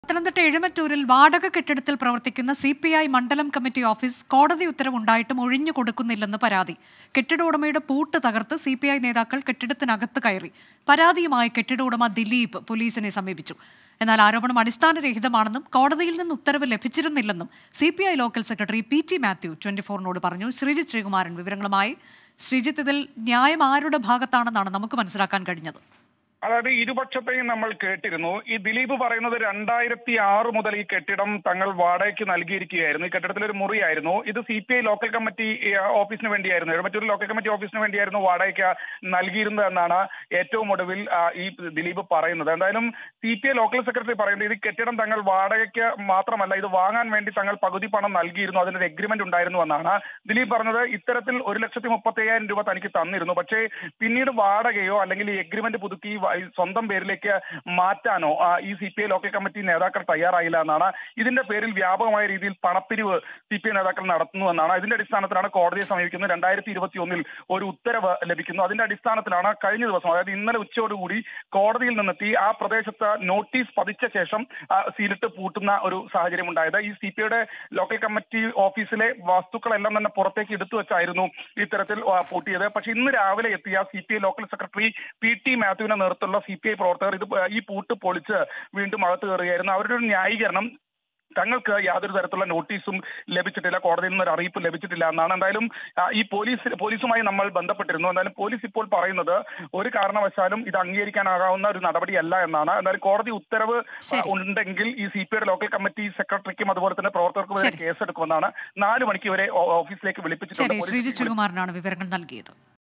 പത്തനംതിട്ട എഴുമറ്റൂരിൽ വാടക കെട്ടിടത്തിൽ പ്രവർത്തിക്കുന്ന സി പി ഐ മണ്ഡലം കമ്മിറ്റി ഓഫീസ് കോടതി ഉത്തരവുണ്ടായിട്ടും ഒഴിഞ്ഞു കൊടുക്കുന്നില്ലെന്ന് പരാതി കെട്ടിട ഉടമയുടെ പൂട്ട് തകർത്ത് സി പി ഐ നേതാക്കൾ കെട്ടിടത്തിനകത്ത് കയറി പരാതിയുമായി കെട്ടിട ഉടമ ദിലീപ് പോലീസിനെ സമീപിച്ചു എന്നാൽ ആരോപണം അടിസ്ഥാനരഹിതമാണെന്നും കോടതിയിൽ നിന്ന് ഉത്തരവ് ലഭിച്ചിരുന്നില്ലെന്നും C P I local secretary P T Mathew twenty ഫോറിനോട് പറഞ്ഞു ശ്രീജിത്ത് ശ്രീകുമാരൻ വിവരങ്ങളുമായി ശ്രീജിത്ത് ഇതിൽ ന്യായം ആരുടെ ഭാഗത്താണെന്നാണ് നമുക്ക് മനസ്സിലാക്കാൻ കഴിഞ്ഞത് അതായത് ഇരുപക്ഷത്തെയും നമ്മൾ കേട്ടിരുന്നു ഈ ദിലീപ് പറയുന്നത് രണ്ടായിരത്തി ആറ് മുതൽ ഈ കെട്ടിടം തങ്ങൾ വാടകയ്ക്ക് നൽകിയിരിക്കുകയായിരുന്നു ഈ കെട്ടിടത്തിൽ ഒരു മുറിയായിരുന്നു ഇത് C P I local committee ഏ, ഓഫീസിന് വേണ്ടിയായിരുന്നു എഴുമറ്റൂർ ലോക്കൽ കമ്മിറ്റി ഓഫീസിന് വേണ്ടിയായിരുന്നു വാടകയ്ക്ക് നൽകിയിരുന്നത് എന്നാണ് ഏറ്റവും ഒടുവിൽ ആ, ഈ ദിലീപ് പറയുന്നത് എന്തായാലും C P I local secretary പറയുന്നത് ഇത് കെട്ടിടം തങ്ങൾ വാടകയ്ക്ക് മാത്രമല്ല ഇത് വാങ്ങാൻ വേണ്ടി തങ്ങൾ പകുതി പണം നൽകിയിരുന്നു അതിനൊരു എഗ്രിമെന്റ് ഉണ്ടായിരുന്നു എന്നാണ് ദിലീപ് പറഞ്ഞത് ഇത്തരത്തിൽ ഒരു ലക്ഷത്തി മുപ്പത്തി അയ്യായിരം രൂപ തനിക്ക് തന്നിരുന്നു പക്ഷേ പിന്നീട് വാടകയോ അല്ലെങ്കിൽ ഈ എഗ്രിമെന്റ് പുതുക്കി വ- ഈ സ്വന്തം പേരിലേക്ക് മാറ്റാനോ ആ, ഈ C P I local committee നേതാക്കൾ തയ്യാറായില്ല എന്നാണ് ഇതിന്റെ പേരിൽ വ്യാപകമായ രീതിയിൽ പണപ്പിരിവ് സി പി ഐ നേതാക്കൾ നടത്തുന്നു എന്നാണ് ഇതിന്റെ അടിസ്ഥാനത്തിലാണ് കോടതിയെ സമീപിക്കുന്നത് രണ്ടായിരത്തി ഇരുപത്തി ഒന്നിൽ ഒരു ഉത്തരവ് ലഭിക്കുന്നു അതിന്റെ അടിസ്ഥാനത്തിലാണ് കഴിഞ്ഞ ദിവസം അതായത് ഇന്നലെ ഉച്ചയോടുകൂടി കോടതിയിൽ നിന്നെത്തി ആ പ്രദേശത്ത് നോട്ടീസ് പതിച്ച ശേഷം ആ, സീലിട്ട് പൂട്ടുന്ന ഒരു സാഹചര്യം ഉണ്ടായത് ഈ സി പി ഐയുടെ ലോക്കൽ കമ്മിറ്റി ഓഫീസിലെ വസ്തുക്കളെല്ലാം തന്നെ പുറത്തേക്ക് എടുത്തു വെച്ചായിരുന്നു ഇത്തരത്തിൽ ആ, പൂട്ടിയത് പക്ഷെ ഇന്ന് രാവിലെ എത്തിയ C P I local secretary P T മാത്യുവിന്റെ നേതൃത്വത്തിലുള്ള സി പി ഐ പ്രവർത്തകർ ഇത് ഈ പൂട്ട് പൊളിച്ച് വീണ്ടും അകത്ത് കയറുകയായിരുന്നു അവരുടെ ഒരു ന്യായീകരണം തങ്ങൾക്ക് യാതൊരു തരത്തിലുള്ള നോട്ടീസും ലഭിച്ചിട്ടില്ല കോടതിയിൽ നിന്ന് ഒരു അറിയിപ്പ് ലഭിച്ചിട്ടില്ല എന്നാണ് എന്തായാലും ആ, ഈ പോലീസ് പോലീസുമായി നമ്മൾ ബന്ധപ്പെട്ടിരുന്നു എന്തായാലും പോലീസ് ഇപ്പോൾ പറയുന്നത് ഒരു കാരണവശാലും ഇത് അംഗീകരിക്കാനാകാവുന്ന ഒരു നടപടിയല്ല എന്നാണ് എന്തായാലും കോടതി ഉത്തരവ് ആ, ശരി. ഉണ്ടെങ്കിൽ ഈ സി പി ഐയുടെ ലോക്കൽ കമ്മിറ്റി സെക്രട്ടറിക്കും അതുപോലെ തന്നെ പ്രവർത്തകർക്കും വരെ ശരി. കേസെടുക്കുമെന്നാണ് നാല് മണിക്ക് ഇവരെ ഓ- ഓഫീസിലേക്ക് വിളിപ്പിച്ചിട്ടുണ്ട് ശരി പോലീസ് ശ്രീജിത്ത് ശ്രീകുമാരനാണ് വിവരങ്ങൾ നൽകിയത്